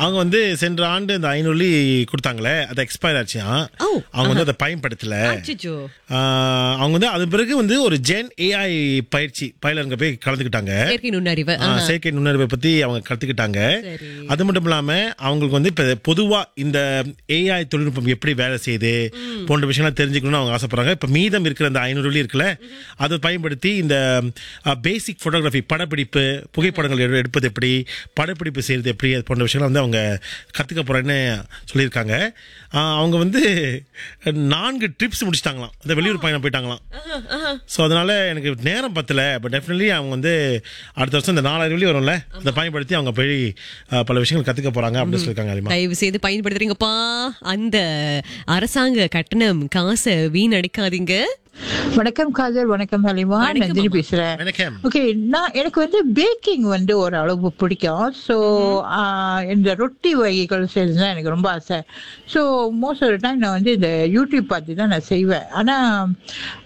அவங்க வந்து சென்ற ஆண்டு அந்த ஐநூறு கொடுத்தாங்களே அது எக்ஸ்பயர் ஆச்சுயா ஓ, அவங்க வந்து அதை பயன்படுத்தல அச்சச்சோ. ஆஹ், அவங்க வந்து அது பிறகு வந்து ஒரு ஜென் ஏஐ பயிற்சி பயிலருங்க போய் கலந்துக்கிட்டாங்க செயற்கை நுண்ணறிவு ஆ, செயற்கை நுண்ணறிவை பத்தி அவங்க கத்துக்கிட்டாங்க சரி. அது மட்டும் இல்லாம அவங்களுக்கு வந்து இப்ப பொதுவா இந்த ஏஐ தொழில்நுட்பம் எப்படி வேலை செய்யுது போன்ற விஷயங்கள்லாம் தெரிஞ்சுக்கணும்னு அவங்க ஆசைப்படுறாங்க இப்ப மீதம் இருக்கிற அந்த ஐநூறு வெள்ளி இருக்குல்ல அதை பயன்படுத்தி இந்த பேசிக் போட்டோகிராஃபி படப்பிடிப்பு புகைப்படங்கள் எடு- எடுப்பது எப்படி படப்பிடிப்பு செய்யறது எப்படி அது போன்ற விஷயங்களை வந்து அவங்க கத்துக்க போறேன்னு சொல்லியிருக்காங்க ஆ, அவங்க வந்து நான்கு ட்ரிப்ஸ் முடிச்சிட்டாங்களாம் இந்த வெளியூர் பயணம் போயிட்டாங்களாம் ஸோ அதனால எனக்கு நேரம் பத்தல பட் டெஃபினெட்லி அவங்க வந்து அடுத்த வருஷம் இந்த நாலாயிரம் வெள்ளி வரும்ல அதை பயன்படுத்தி அவங்க போய் அஹ், பல விஷயங்கள் கத்துக்க போறாங்க அப்படின்னு சொல்லியிருக்காங்க அலிமா தயவு செய்து பயன்படுத்துறீங்கப்பா அந்த அரசாங்க கட்டணம் காசை வீணடிக்காதீங்க வணக்கம் காதல் வணக்கம் ஹலிமா வணக்கம் நந்தினி அம்மா. பேசுறேன் வணக்கம் ஓகே நான் எனக்கு வந்து பேக்கிங் வந்து ஒரு அளவு பிடிக்கும் ஸோ இந்த ரொட்டி வகைகள் செய்யறது தான் எனக்கு ரொம்ப ஆசை ஸோ மோஸ்ட் ஆஃப் டைம் நான் வந்து இந்த யூடியூப் பார்த்து தான் நான் செய்வேன் ஆனால்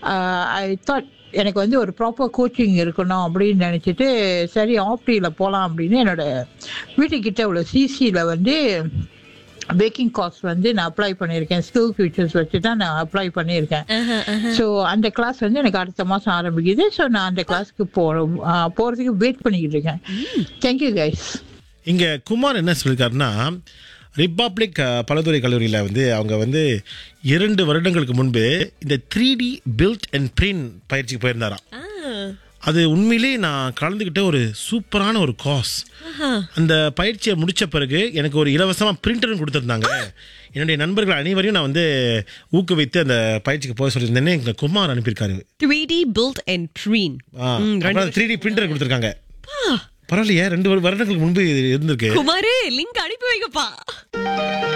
ஐ தாட் எனக்கு வந்து ஒரு ப்ராப்பர் கோச்சிங் இருக்கணும் அப்படின்னு நினச்சிட்டு சரி ஆப்டியில் போகலாம் அப்படின்னு என்னோட வீட்டுக்கிட்ட உள்ள சிசியில் வந்து பேக்கிங் காஸ்ட் வந்து நான் அப்ளை பண்ணியிருக்கேன் ஸ்கில் ஃபியூச்சர்ஸ் வச்சு தான் நான் அப்ளை பண்ணியிருக்கேன் ஸோ அந்த கிளாஸ் வந்து எனக்கு அடுத்த மாதம் ஆரம்பிக்குது ஸோ நான் அந்த கிளாஸ்க்கு போகிறோம் போகிறதுக்கு வெயிட் பண்ணிக்கிட்டு இருக்கேன் தேங்க்யூ கைஸ் இங்க குமார் என்ன சொல்லியிருக்காருன்னா ரிப்பப்ளிக் அஹ், பலதுறை கல்லூரியில் வந்து அவங்க வந்து இரண்டு வருடங்களுக்கு முன்பு இந்த three D build and print பயிற்சிக்கு போயிருந்தாராம் ஆ, அது உண்மையிலே நான் கலந்துக்கிட்ட ஒரு சூப்பரான ஒரு காஸ் ஆஹா. அந்த பயிற்சியை முடிச்ச பிறகு எனக்கு ஒரு இலவசமா பிரிண்டரும் கொடுத்துருந்தாங்க என்னுடைய நண்பர்கள் அனைவரையும் நான் வந்து ஊக்குவித்து அந்த பயிற்சிக்கு போக சொல்லியிருந்தேன்னு எங்க குமார் அனுப்பியிருக்காரு 3D built and train. ம், ரெண்டு த்ரீ டி பிரிண்டர் கொடுத்துருக்காங்க பரவாயில்லையே ரெண்டு வருடங்களுக்கு முன்பு இது இருந்திருக்கு குமாரே லிங்க் அனுப்பி வைங்கப்பா